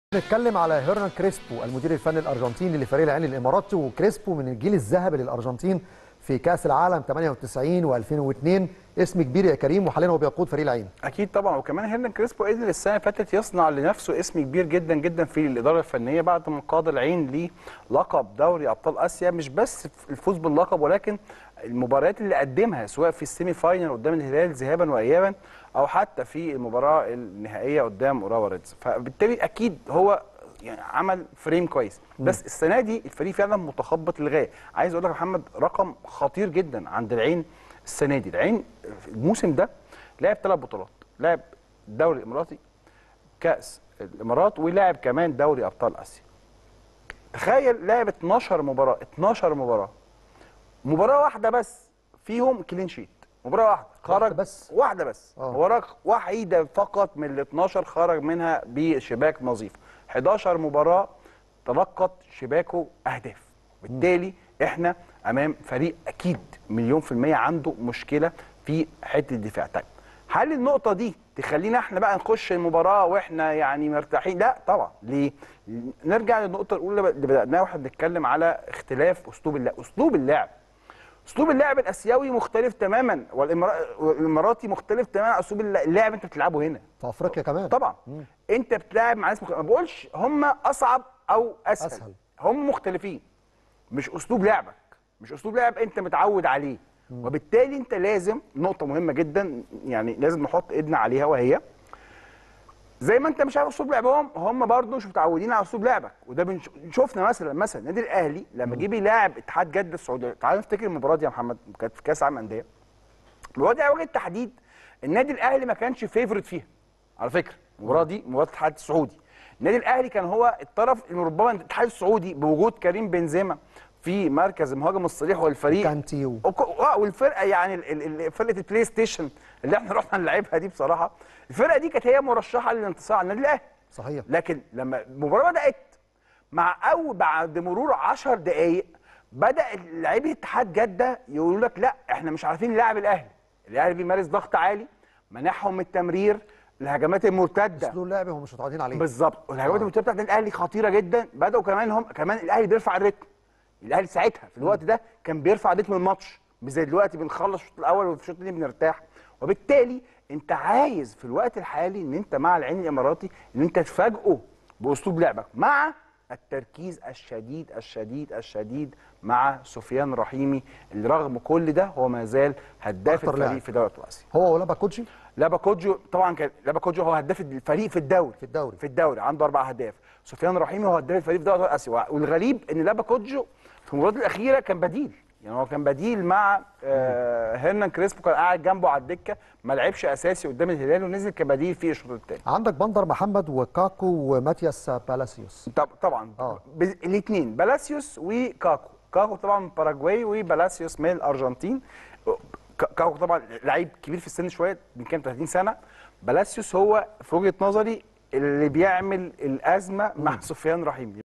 نتكلم على هيرنان كريسبو المدير الفني الارجنتيني لفريق العين الاماراتي وكريسبو من الجيل الذهبي للارجنتين في كاس العالم 98 و2002 اسم كبير يا كريم وحاليا هو بيقود فريق العين اكيد طبعا وكمان هيرنان كريسبو قدر السنه اللي فاتت يصنع لنفسه اسم كبير جدا جدا في الاداره الفنيه بعد ما قاد العين للقب دوري ابطال اسيا مش بس الفوز باللقب ولكن المباريات اللي قدمها سواء في السيمي فاينل قدام الهلال ذهابا وايابا او حتى في المباراه النهائيه قدام اوراوا ريدز فبالتالي اكيد هو يعني عمل فريم كويس بس السنه دي الفريق فعلا متخبط للغايه عايز اقول لك يا محمد رقم خطير جدا عند العين السنه دي العين الموسم ده لعب ثلاث بطولات لعب الدوري الاماراتي كاس الامارات ولعب كمان دوري ابطال اسيا تخيل لعب 12 مباراه 12 مباراه مباراه واحده بس فيهم كلين شيت مباراه واحده خرج واحدة بس؟ واحده بس آه. مباراه وحيده فقط من ال 12 خرج منها بشباك نظيف 11 مباراه تلقت شباكه اهداف بالتالي احنا امام فريق اكيد مليون في الميه عنده مشكله في حته الدفاع طيب هل النقطه دي تخلينا احنا بقى نخش المباراه واحنا يعني مرتاحين لا طبعا ليه نرجع للنقطه الاولى اللي بداناها واحنا بنتكلم على اختلاف اسلوب اللعب اسلوب اللعب اسلوب اللعب الاسيوي مختلف تماما والإمارا- والاماراتي مختلف تماما عن اسلوب اللعب انت بتلعبه هنا في افريقيا كمان طبعا انت بتلعب مع ناس مخ... ما بقولش هم اصعب او اسهل, أسهل. أسهل. هم مختلفين مش اسلوب لعبك مش اسلوب لعب انت متعود عليه وبالتالي انت لازم نقطه مهمه جدا يعني لازم نحط ايدنا عليها وهي زي ما انت مش عارف اسلوب لعبهم هم برضه مش متعودين على اسلوب لعبك وده بنش... شفنا مثلا مثلا النادي الاهلي لما جه بيلاعب اتحاد جده السعوديه تعال نفتكر المباراه دي يا محمد كانت في كاس العالم انديه المباراه دي على وجه التحديد النادي الاهلي ما كانش فيفورت فيها على فكره المباراه دي مباراه الاتحاد السعودي النادي الاهلي كان هو الطرف اللي ربما الاتحاد السعودي بوجود كريم بنزيما في مركز المهاجم الصريح والفريق كانتي و- وك- آه، والفرقه يعني ال- ال- ال- فرقه البلاي ستيشن اللي احنا رحنا نلعبها دي بصراحه الفرقه دي كانت هي مرشحه للانتصار على النادي الاهلي صحيح لكن لما المباراه بدات مع او بعد مرور 10 دقائق بدا لاعبي اتحاد جده يقولوا لك لا احنا مش عارفين نلعب الاهلي الاهلي بيمارس ضغط عالي منعهم من التمرير الهجمات المرتده اسلوب لعب هم مش متعودين عليه بالظبط والهجمات آه. المرتده بتاعت الاهلي خطيره جدا بداوا كمان هم كمان الاهلي بيرفع الريتم الاهلي ساعتها في الوقت ده كان بيرفع رتم الماتش مش زي دلوقتي بنخلص الشوط الاول وفي الشوط الثاني بنرتاح وبالتالي انت عايز في الوقت الحالي ان انت مع العين الاماراتي ان انت تفاجئه باسلوب لعبك مع التركيز الشديد الشديد الشديد مع سفيان رحيمي اللي رغم كل ده هو ما زال هداف أخطر الفريق لاعب. في دوري ابطال اسيا هو ولا باكوتشي لابا كوجو طبعا كان لابا كوجو هو هداف الفريق في الدوري في الدوري. في الدوري عنده اربع اهداف سفيان رحيمي هو هداف الفريق في دوري أبطال اسيا والغريب ان لابا كوجو في المباراه الاخيره كان بديل يعني هو كان بديل مع آه هيرنان كريسبو كان قاعد جنبه على الدكه ما لعبش اساسي قدام الهلال ونزل كبديل في الشوط الثاني عندك بندر محمد وكاكو وماتياس بالاسيوس طب طبعا آه. الاثنين بلاسيوس وكاكو كاكو طبعا من باراجواي وبلاسيوس من الارجنتين كا- كاكو طبعا لعيب كبير في السن شويه من كام 30 سنه بلاسيوس هو في وجهه نظري اللي بيعمل الازمه مع سفيان رحيم